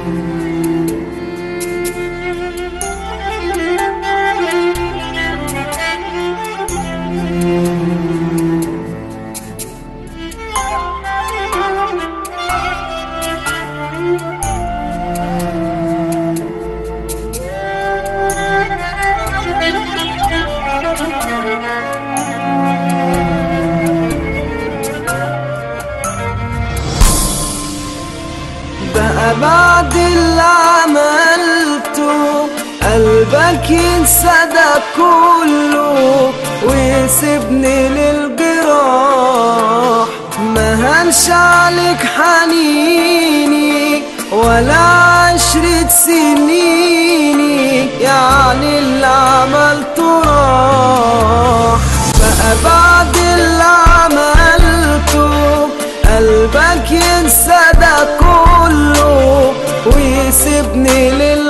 بقى بعد اللي عملته قلبك ينسى ده كله ويسيبني للجراح ما هنش عليك حنيني ولا عشرة سنيني يعني اللي عملته راح بقى بعد اللي عملته قلبك ينسى ده كله ويسيبني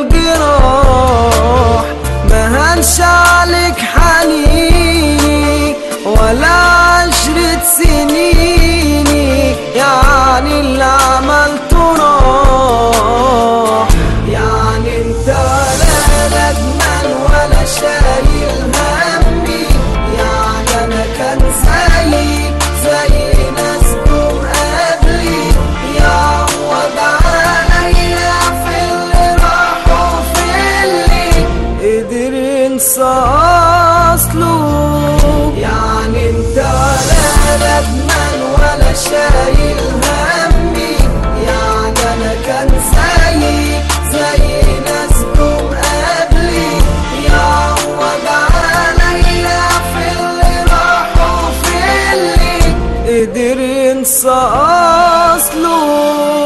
للجراح ما هنش عليك حنيني ولا عشرة سنيني يعني اللي عملته راح يعني انت لا ندمان ولا شايل همي يعني انا كان زيك زي ناس جم قبلي يعوض عليا في اللي راح وفي اللي قدر ينسى اصله يعني انت لا ندمان ولا شايل همي يعني انا كان زيك زي ناس جم قبلي يعوض عليا في اللي راح وفي اللي قدر ينسى اصله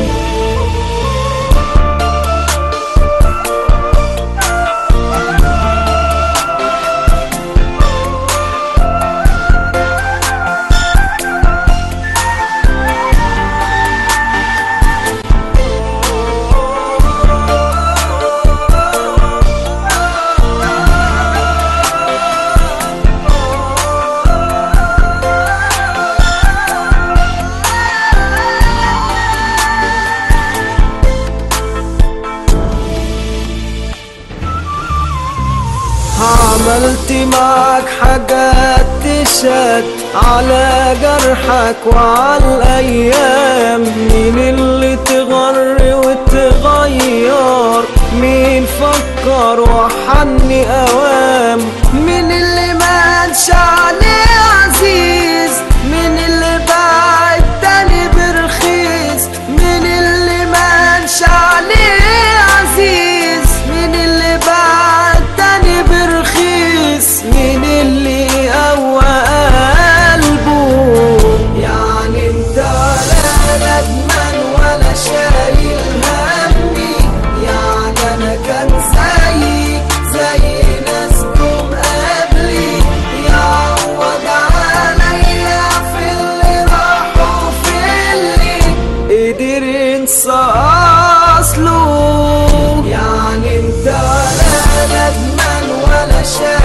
عملت معك حاجات تشهد على جرحك وعلى الايام مين اللي تغر وتغير مين فكر وحني اوام مين اللي مانش عليه عزيز مين اللي بعد تاني برخيص مين اللي مانش عليه عزيز مين اللي بعد تاني برخيص مين اللي قوى قلبه يعني انت لا ندمان ولا شايل همي يعني انا كان زيك زي ناس جم قبلي يعوض عليا في اللي راح وفي اللي قدر ينسى اصله يعني انت لا ندمان ولا شايل